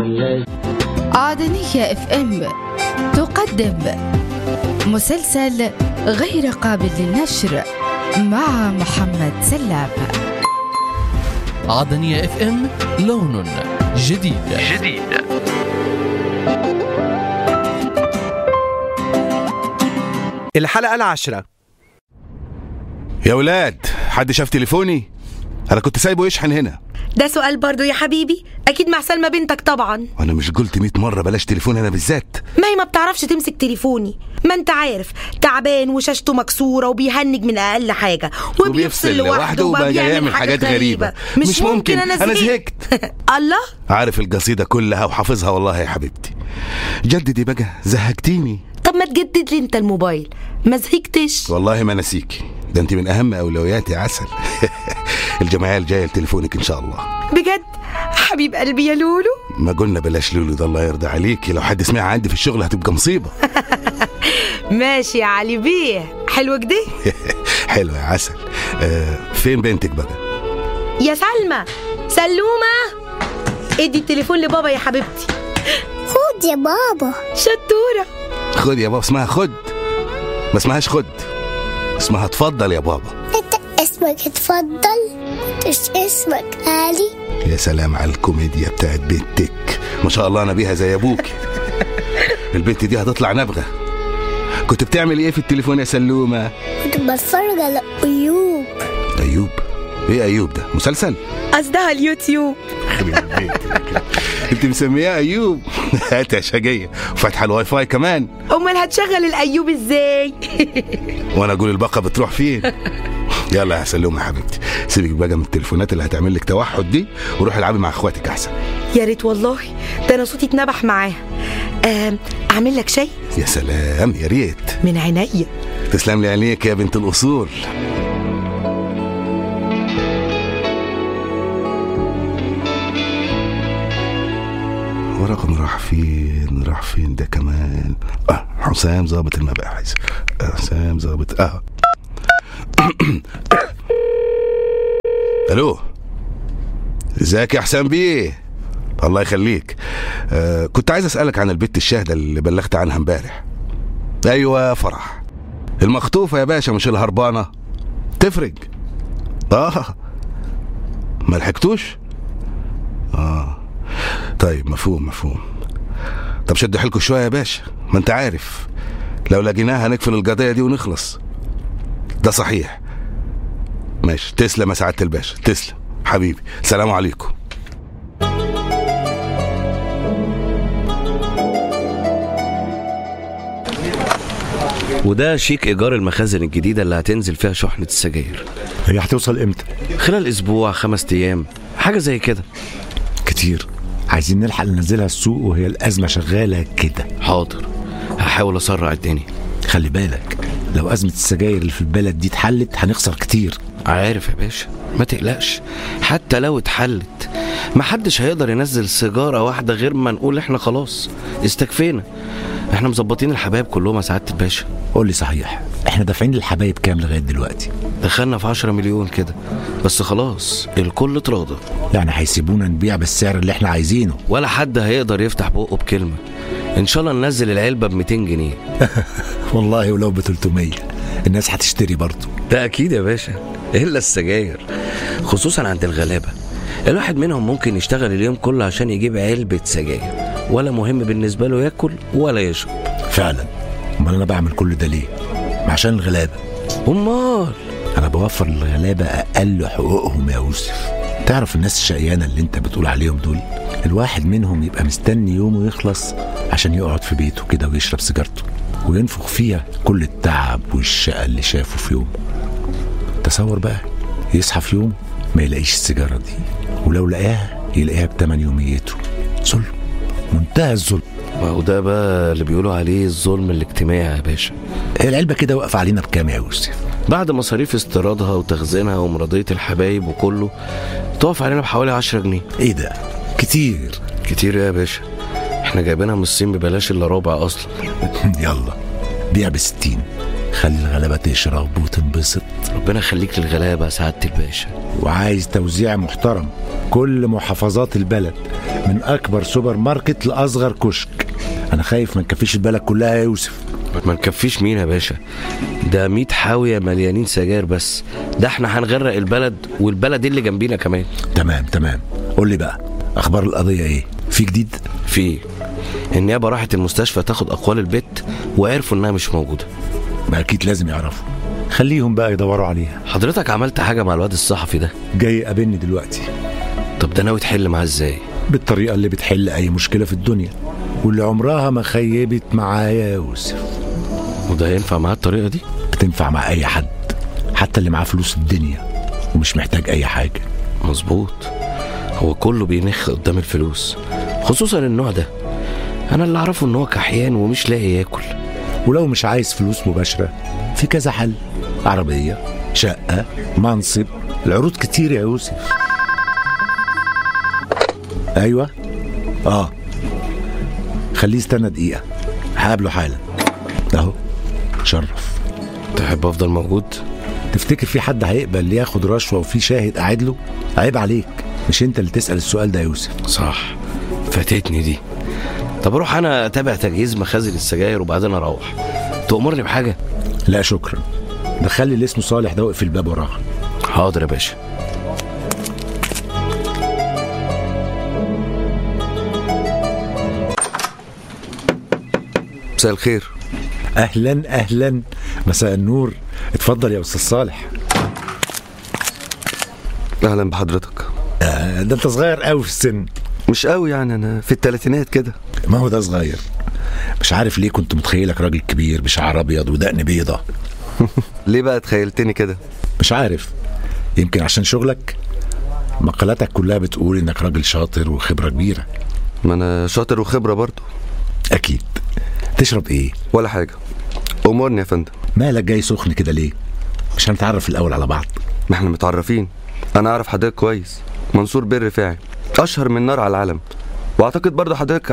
عدنية اف ام تقدم مسلسل غير قابل للنشر مع محمد سلام عدنية اف ام لون جديد جديد الحلقة العاشرة يا ولاد حد شاف تليفوني انا كنت سايبه يشحن هنا ده سؤال برضو يا حبيبي اكيد مع سلمى بنتك طبعا وانا مش قلت 100 مره بلاش تليفون انا بالذات ما هي ما بتعرفش تمسك تليفوني ما انت عارف تعبان وشاشته مكسوره وبيهنج من اقل حاجه وبيفصل لوحده وبقى يعمل حاجات غريبه مش, ممكن انا انا زهقت زهقت الله عارف القصيده كلها وحافظها والله يا حبيبتي جددي بقى زهقتيني طب ما تجدد لي انت الموبايل ما زهقتش والله ما نسيكي ده انت من اهم اولوياتي يا عسل الجمعيه الجايه لتليفونك ان شاء الله بجد حبيب قلبي يا لولو ما قلنا بلاش لولو ده الله يرضى عليكي لو حد سمع عندي في الشغل هتبقى مصيبه ماشي يا علي بيه حلو كده حلو يا عسل آه فين بنتك بقى يا سلمى سلومه ادي التليفون لبابا يا حبيبتي خد يا بابا شطوره خد يا بابا اسمها خد ما اسمهاش خد اسمها اتفضل يا بابا انت اسمك اتفضل مش اسمك علي يا سلام على الكوميديا بتاعت بنتك ما شاء الله انا بيها زي ابوك البنت دي هتطلع نبغه كنت بتعمل ايه في التليفون يا سلومه كنت بتفرج على ايوب ايوب ايه ايوب ده مسلسل قصدها اليوتيوب انت مسمياه ايوب هات يا شقيه وفاتحه الواي فاي كمان امال هتشغل الايوب ازاي وانا اقول الباقه بتروح فين يلا يا سلومه يا حبيبتي سيبك بقى من التليفونات اللي هتعمل لك توحد دي وروحي العبي مع اخواتك احسن يا ريت والله ده انا صوتي اتنبح معاها آم، اعمل لك شاي يا سلام يا ريت من عينيا تسلم لي عينيك يا بنت الاصول ورقم راح فين راح فين ده كمان اه حسام ضابط المباحث آه، حسام ضابط اه الو ازيك يا حسام بيه الله يخليك آه كنت عايز اسالك عن البت الشاهده اللي بلغت عنها امبارح ايوه فرح المخطوفه يا باشا مش الهربانه تفرق اه ما لحقتوش اه طيب مفهوم مفهوم طب شد حيلكوا شويه يا باشا ما انت عارف لو لقيناها هنقفل القضيه دي ونخلص ده صحيح ماشي تسلم يا سعاده الباشا تسلم حبيبي سلام عليكم وده شيك ايجار المخازن الجديده اللي هتنزل فيها شحنه السجاير هي هتوصل امتى؟ خلال اسبوع خمس ايام حاجه زي كده كتير عايزين نلحق ننزلها السوق وهي الأزمة شغالة كده حاضر هحاول اسرع الدنيا خلي بالك لو أزمة السجاير اللي في البلد دي اتحلت هنخسر كتير عارف يا باشا ما تقلقش حتى لو اتحلت محدش هيقدر ينزل سيجاره واحده غير ما نقول احنا خلاص استكفينا احنا مظبطين الحبايب كلهم يا سعاده الباشا قول لي صحيح احنا دافعين للحبايب كام لغاية دلوقتي دخلنا في 10 مليون كده بس خلاص الكل اتراضى يعني هيسيبونا نبيع بالسعر اللي احنا عايزينه ولا حد هيقدر يفتح بقه بكلمه ان شاء الله ننزل العلبه ب 200 جنيه والله ولو ب 300 الناس هتشتري برضه ده اكيد يا باشا الا السجاير خصوصا عند الغلابه الواحد منهم ممكن يشتغل اليوم كله عشان يجيب علبه سجاير ولا مهم بالنسبه له ياكل ولا يشرب فعلا امال انا بعمل كل ده ليه؟ ما عشان الغلابة امال انا بوفر للغلابة اقل حقوقهم يا يوسف تعرف الناس الشقيانة اللي انت بتقول عليهم دول الواحد منهم يبقى مستني يومه يخلص عشان يقعد في بيته كده ويشرب سيجارته وينفخ فيها كل التعب والشقة اللي شافه في يومه تصور بقى يصحى في يوم ما يلاقيش السيجارة دي ولو لقاها يلاقيها بتمن يوميته ظلم منتهى الظلم ما هو ده بقى اللي بيقولوا عليه الظلم الاجتماعي يا باشا هي العلبة كده واقفة علينا بكام يا يوسف بعد مصاريف استيرادها وتخزينها ومرضية الحبايب وكله تقف علينا بحوالي 10 جنيه ايه ده كتير كتير يا باشا احنا جايبينها من الصين ببلاش الا ربع اصلا يلا بيع بستين خلي الغلابة تشرب وتنبسط ربنا يخليك للغلابه يا سعاده الباشا وعايز توزيع محترم كل محافظات البلد من اكبر سوبر ماركت لاصغر كشك انا خايف ما نكفيش البلد كلها يا يوسف ما نكفيش مين يا باشا ده 100 حاوية مليانين سجاير بس ده احنا هنغرق البلد والبلد اللي جنبينا كمان تمام تمام قول لي بقى اخبار القضيه ايه في جديد في النيابة راحت المستشفى تاخد أقوال البت وعرفوا إنها مش موجودة ما اكيد لازم يعرفوا خليهم بقى يدوروا عليها حضرتك عملت حاجة مع الواد الصحفي ده جاي يقابلني دلوقتي طب ده ناوي تحل معاه ازاي بالطريقه اللي بتحل اي مشكله في الدنيا واللي عمرها ما خيبت معايا يا يوسف وده ينفع معاه الطريقة دي بتنفع مع اي حد حتى اللي معاه فلوس الدنيا ومش محتاج اي حاجه مظبوط هو كله بينخ قدام الفلوس خصوصا النوع ده انا اللي اعرفه ان هو كحيان ومش لاقي ياكل ولو مش عايز فلوس مباشره في كذا حل عربيه شقه منصب العروض كتير يا يوسف ايوه اه خليه يستنى دقيقه هقابله حالا اهو شرف تحب افضل موجود تفتكر في حد هيقبل ياخد رشوه وفي شاهد قاعد له عيب عليك مش انت اللي تسال السؤال ده يا يوسف صح فاتتني دي طب اروح انا اتابع تجهيز مخازن السجاير وبعدين اروح تأمرني بحاجة لا شكرا دخلي اللي اسمه صالح ده واقفل الباب وراها حاضر يا باشا مساء الخير اهلا اهلا مساء النور اتفضل يا استاذ صالح اهلا بحضرتك آه، ده انت صغير قوي في السن مش قوي يعني انا في الثلاثينات كده ما هو ده صغير مش عارف ليه كنت متخيلك راجل كبير بشعر ابيض ودقن بيضة ليه بقى تخيلتني كده مش عارف يمكن عشان شغلك مقالاتك كلها بتقول انك راجل شاطر وخبرة كبيرة ما انا شاطر وخبره برضو اكيد تشرب ايه ولا حاجه امرني يا فندم مالك جاي سخن كده ليه مش هنتعرف الاول على بعض ما احنا متعرفين انا اعرف حضرتك كويس منصور بر رفاعي اشهر من نار على العالم واعتقد برضه حضرتك